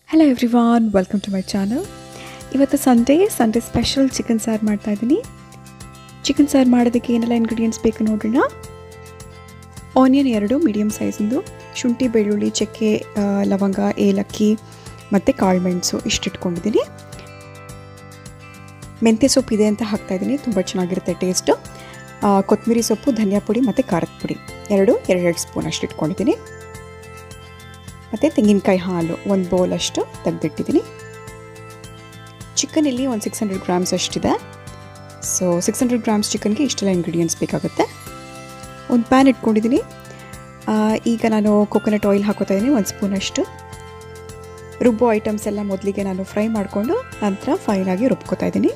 hello everyone welcome to my channel ಇವತ್ತು Sunday Sunday special chicken ಸಾರು ಮಾಡ್ತಾ ಇದ್ದೀನಿ ಚಿಕನ್ ಸಾರು ಮಾಡೋದಕ್ಕೆ ಏನೆಲ್ಲ ಇಂಗ್ರೀಡಿಯೆಂಟ್ಸ್ ಬೇಕು ನೋಡೋಣ ಆನಿಯನ್ ಎರಡು ಮೀಡಿಯಮ್ ಸೈಜಿಂದು ಶುಂಠಿ ಬೆಳ್ಳುಳ್ಳಿ ಚಕ್ಕೆ ಆ, ಲವಂಗ ಏಲಕ್ಕಿ ಮತ್ತು ಕಾಳುಮೆಣಸು ಇಷ್ಟು ಇಟ್ಕೊಂಡಿದ್ದೀನಿ ಮೆಂತ್ಯ ಸೊಪ್ಪು ಇದೆ ಅಂತ ಹಾಕ್ತಾ ಇದ್ದೀನಿ ತುಂಬ ಚೆನ್ನಾಗಿರುತ್ತೆ ಟೇಸ್ಟು ಕೊತ್ತಂಬರಿ ಸೊಪ್ಪು ಧನಿಯಾ ಪುಡಿ ಮತ್ತು ಖಾರದ ಪುಡಿ ಎರಡು ಎರಡೆರಡು ಸ್ಪೂನ್ ಅಷ್ಟು ಇಟ್ಕೊಂಡಿದ್ದೀನಿ ಮತ್ತು ತೆಂಗಿನಕಾಯಿ ಹಾಲು ಒಂದು ಬೌಲ್ ಅಷ್ಟು ತೆಗೆದಿಟ್ಟಿದ್ದೀನಿ ಚಿಕನ್ ಇಲ್ಲಿ ಒಂದು ಸಿಕ್ಸ್ ಹಂಡ್ರೆಡ್ ಗ್ರಾಮ್ಸ್ ಅಷ್ಟಿದೆ ಸೊ ಸಿಕ್ಸ್ ಹಂಡ್ರೆಡ್ ಗ್ರಾಮ್ಸ್ ಚಿಕನ್ಗೆ ಇಷ್ಟೆಲ್ಲ ಇಂಗ್ರೀಡಿಯೆಂಟ್ಸ್ ಬೇಕಾಗುತ್ತೆ ಒಂದು ಪ್ಯಾನ್ ಇಟ್ಕೊಂಡಿದ್ದೀನಿ ಆ, ಈಗ ನಾನು ಕೊಕೊನಟ್ ಆಯಿಲ್ ಹಾಕೋತಾ ಇದ್ದೀನಿ ಒಂದು ಸ್ಪೂನ್ ಅಷ್ಟು ರುಬ್ಬೋ ಐಟಮ್ಸ್ ಎಲ್ಲ ಮೊದಲಿಗೆ ನಾನು ಫ್ರೈ ಮಾಡಿಕೊಂಡು ನಂತರ ಫೈನಾಗಿ ರುಬ್ಕೋತಾ ಇದ್ದೀನಿ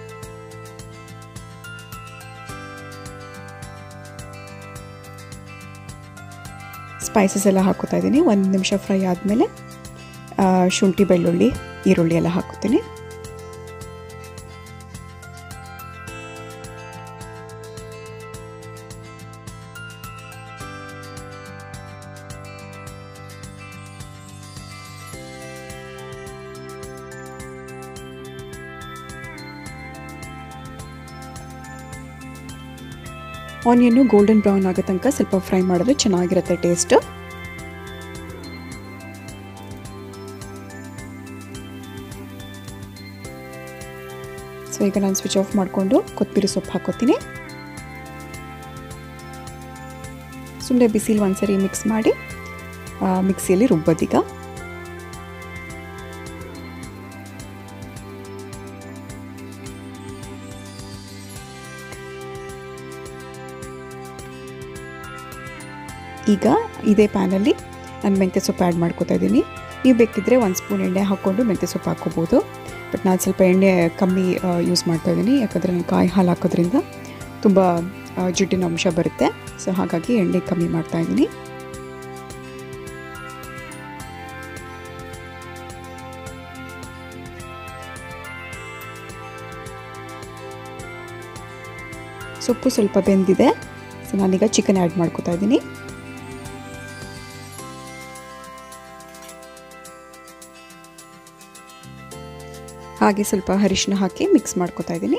ಸ್ಪೈಸಸ್ ಎಲ್ಲ ಹಾಕೋತಾ ಇದ್ದೀನಿ ಒಂದು ನಿಮಿಷ ಫ್ರೈ ಆದಮೇಲೆ ಶುಂಠಿ ಬೆಳ್ಳುಳ್ಳಿ ಈರುಳ್ಳಿ ಎಲ್ಲ ಹಾಕೋತೀನಿ ಆನಿಯನ್ನು ಗೋಲ್ಡನ್ ಬ್ರೌನ್ ಆಗೋ ತನಕ ಸ್ವಲ್ಪ ಫ್ರೈ ಮಾಡಿದ್ರೆ ಚೆನ್ನಾಗಿರುತ್ತೆ ಟೇಸ್ಟ್ ಸೊ ಈಗ ನಾನು ಸ್ವಿಚ್ ಆಫ್ ಮಾಡಿಕೊಂಡು ಕೊತ್ತಂಬರಿ ಸೊಪ್ಪು ಹಾಕೋತೀನಿ ಸುಮ್ಮನೆ ಬಿಸಿಲು ಒಂದ್ಸರಿ ಮಿಕ್ಸ್ ಮಾಡಿ ಆ, ಮಿಕ್ಸಿಯಲ್ಲಿ ರುಬ್ಬೋದೀಗ ಈಗ ಇದೇ ಪ್ಯಾನಲ್ಲಿ ನಾನು ಮೆಂತ್ಯ ಸೊಪ್ಪು ಆ್ಯಡ್ ಮಾಡ್ಕೋತಾ ಇದ್ದೀನಿ ನೀವು ಬೇಕಿದ್ದರೆ ಒಂದು ಸ್ಪೂನ್ ಎಣ್ಣೆ ಹಾಕ್ಕೊಂಡು ಮೆಂತ್ಯ ಸೊಪ್ಪು ಹಾಕ್ಕೋಬೋದು ಬಟ್ ನಾನು ಸ್ವಲ್ಪ ಎಣ್ಣೆ ಕಮ್ಮಿ ಯೂಸ್ ಮಾಡ್ತಾ ಇದ್ದೀನಿ ಯಾಕಂದರೆ ನಾನು ಕಾಯಿ ಹಾಲು ಹಾಕೋದ್ರಿಂದ ತುಂಬ ಆ, ಜಿಡ್ಡಿನ ಅಂಶ ಬರುತ್ತೆ ಸೊ ಹಾಗಾಗಿ ಎಣ್ಣೆ ಕಮ್ಮಿ ಮಾಡ್ತಾ ಇದ್ದೀನಿ ಸೊಪ್ಪು ಸ್ವಲ್ಪ ಬೆಂದಿದೆ ಸೊ ನಾನೀಗ ಚಿಕನ್ ಆ್ಯಡ್ ಮಾಡ್ಕೋತಾ ಇದ್ದೀನಿ ಹಾಗೆ ಸ್ವಲ್ಪ ಅರಿಶಿನ ಹಾಕಿ ಮಿಕ್ಸ್ ಮಾಡ್ಕೋತಾ ಇದ್ದೀನಿ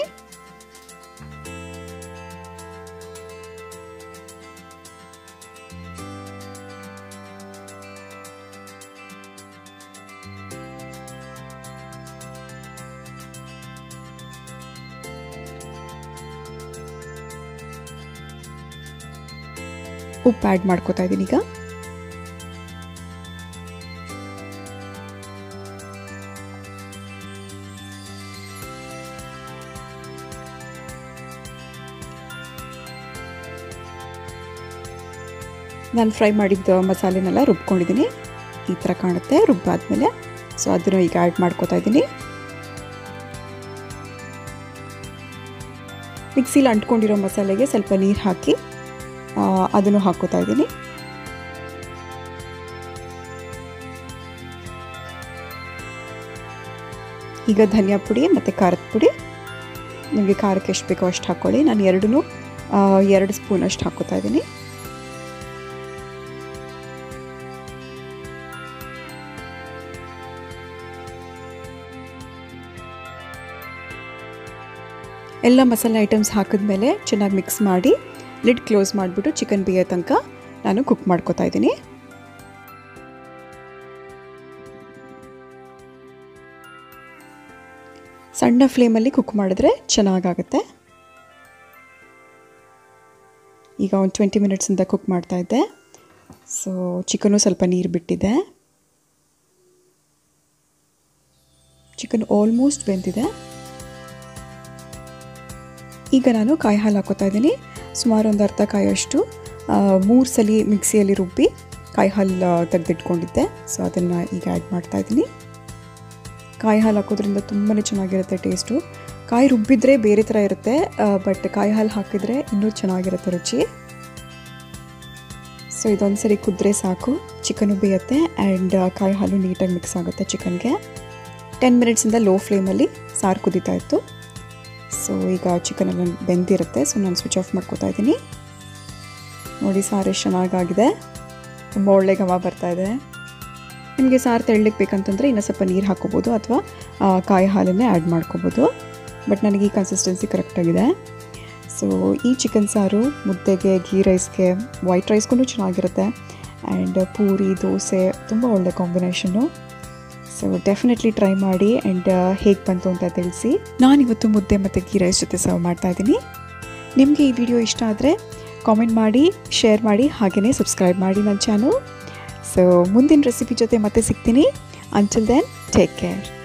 ಉಪ್ಪು ಆ್ಯಡ್ ಮಾಡ್ಕೋತಾ ಇದ್ದೀನಿ ಈಗ ನಾನು ಫ್ರೈ ಮಾಡಿದ್ದ ಮಸಾಲೆನೆಲ್ಲ ರುಬ್ಕೊಂಡಿದ್ದೀನಿ ಈ ಥರ ಕಾಣುತ್ತೆ ರುಬ್ಬಾದ್ಮೇಲೆ ಸೊ ಅದನ್ನು ಈಗ ಆ್ಯಡ್ ಮಾಡ್ಕೋತಾ ಇದ್ದೀನಿ ಮಿಕ್ಸಿಲಿ ಅಂಟ್ಕೊಂಡಿರೋ ಮಸಾಲೆಗೆ ಸ್ವಲ್ಪ ನೀರು ಹಾಕಿ ಆ, ಅದನ್ನು ಹಾಕೋತಾ ಇದ್ದೀನಿ ಈಗ ಧನಿಯಾ ಪುಡಿ ಮತ್ತು ಖಾರದ ಪುಡಿ ನಿಮಗೆ ಖಾರಕ್ಕೆ ಎಷ್ಟು ಬೇಕೋ ಅಷ್ಟು ಹಾಕ್ಕೊಳ್ಳಿ ನಾನು ಎರಡೂ ಎರಡು ಸ್ಪೂನ್ ಅಷ್ಟು ಹಾಕೋತಾ ಇದ್ದೀನಿ ಎಲ್ಲ ಮಸಾಲೆ ಐಟಮ್ಸ್ ಹಾಕಿದ್ಮೇಲೆ ಚೆನ್ನಾಗಿ ಮಿಕ್ಸ್ ಮಾಡಿ ಲಿಡ್ ಕ್ಲೋಸ್ ಮಾಡಿಬಿಟ್ಟು ಚಿಕನ್ ಬೇಯೋ ತನಕ ನಾನು ಕುಕ್ ಮಾಡ್ಕೋತಾ ಇದ್ದೀನಿ ಸಣ್ಣ ಫ್ಲೇಮಲ್ಲಿ ಕುಕ್ ಮಾಡಿದ್ರೆ ಚೆನ್ನಾಗಾಗುತ್ತೆ ಈಗ ಒಂದು ಟ್ವೆಂಟಿ ಮಿನಿಟ್ಸಿಂದ ಕುಕ್ ಮಾಡ್ತಾ ಇದ್ದೆ ಸೊ ಚಿಕನು ಸ್ವಲ್ಪ ನೀರು ಬಿಟ್ಟಿದೆ ಚಿಕನ್ ಆಲ್ಮೋಸ್ಟ್ ಬೆಂದಿದೆ ಈಗ ನಾನು ಕಾಯಿ ಹಾಲು ಹಾಕೋತಾ ಇದ್ದೀನಿ ಸುಮಾರು ಒಂದು ಅರ್ಧ ಕಾಯಷ್ಟು ಮೂರು ಸಲ ಮಿಕ್ಸಿಯಲ್ಲಿ ರುಬ್ಬಿ ಕಾಯಿ ಹಾಲು ತೆಗೆದಿಟ್ಕೊಂಡಿದ್ದೆ ಸೊ ಅದನ್ನು ಈಗ ಆ್ಯಡ್ ಮಾಡ್ತಾ ಇದ್ದೀನಿ ಕಾಯಿ ಹಾಲು ಹಾಕೋದ್ರಿಂದ ತುಂಬಾ ಚೆನ್ನಾಗಿರುತ್ತೆ ಟೇಸ್ಟು ಕಾಯಿ ರುಬ್ಬಿದ್ರೆ ಬೇರೆ ಥರ ಇರುತ್ತೆ ಬಟ್ ಕಾಯಿ ಹಾಲು ಹಾಕಿದರೆ ಇನ್ನೂ ಚೆನ್ನಾಗಿರುತ್ತೆ ರುಚಿ ಸೊ ಇದೊಂದು ಸರಿ ಕುದ್ರೆ ಸಾಕು ಚಿಕನು ಬೇಯುತ್ತೆ ಆ್ಯಂಡ್ ಕಾಯಿ ಹಾಲು ನೀಟಾಗಿ ಮಿಕ್ಸ್ ಆಗುತ್ತೆ ಚಿಕನ್ಗೆ ಟೆನ್ ಮಿನಿಟ್ಸಿಂದ ಲೋ ಫ್ಲೇಮಲ್ಲಿ ಸಾರು ಕುದೀತಾ ಇತ್ತು ಸೊ ಈಗ ಚಿಕನ್ ಎಲ್ಲ ಬೆಂದಿರುತ್ತೆ ಸೊ ನಾನು ಸ್ವಿಚ್ ಆಫ್ ಮಾಡ್ಕೋತಾ ಇದ್ದೀನಿ ನೋಡಿ ಸಾರು ಎಷ್ಟು ಚೆನ್ನಾಗಾಗಿದೆ ತುಂಬ ಒಳ್ಳೆ ಘಮ ಬರ್ತಾ ಇದೆ ನಿಮಗೆ ಸಾರು ತೆಳ್ಳಗೆ ಬೇಕಂತಂದರೆ ಇನ್ನೂ ಸ್ವಲ್ಪ ನೀರು ಹಾಕೋಬೋದು ಅಥವಾ ಕಾಯಿ ಹಾಲನ್ನೇ ಆ್ಯಡ್ ಮಾಡ್ಕೋಬೋದು ಬಟ್ ನನಗೆ ಈ ಕನ್ಸಿಸ್ಟೆನ್ಸಿ ಕರೆಕ್ಟಾಗಿದೆ ಸೊ ಈ ಚಿಕನ್ ಸಾರು ಮುದ್ದೆಗೆ ಗೀ ರೈಸ್ಗೆ ವೈಟ್ ರೈಸ್ಗೂ ಚೆನ್ನಾಗಿರುತ್ತೆ ಆ್ಯಂಡ್ ಪೂರಿ ದೋಸೆ ತುಂಬ ಒಳ್ಳೆ ಕಾಂಬಿನೇಷನ್ನು ಸೊ ಡೆಫಿನೆಟ್ಲಿ ಟ್ರೈ ಮಾಡಿ ಆ್ಯಂಡ್ ಹೇಗೆ ಬಂತು ಅಂತ ತಿಳಿಸಿ ನಾನಿವತ್ತು ಮುದ್ದೆ ಮತ್ತು ಗೀ ರೈಸ್ ಜೊತೆ ಸರ್ವ್ ಮಾಡ್ತಾ ಇದ್ದೀನಿ ನಿಮಗೆ ಈ ವಿಡಿಯೋ ಇಷ್ಟ ಆದರೆ ಕಾಮೆಂಟ್ ಮಾಡಿ ಶೇರ್ ಮಾಡಿ ಹಾಗೆಯೇ ಸಬ್ಸ್ಕ್ರೈಬ್ ಮಾಡಿ ನನ್ನ ಚಾನಲ್ ಸೊ ಮುಂದಿನ ರೆಸಿಪಿ ಜೊತೆ ಮತ್ತೆ ಸಿಗ್ತೀನಿ ಅಂಟಿಲ್ ದೆನ್ ಟೇಕ್ ಕೇರ್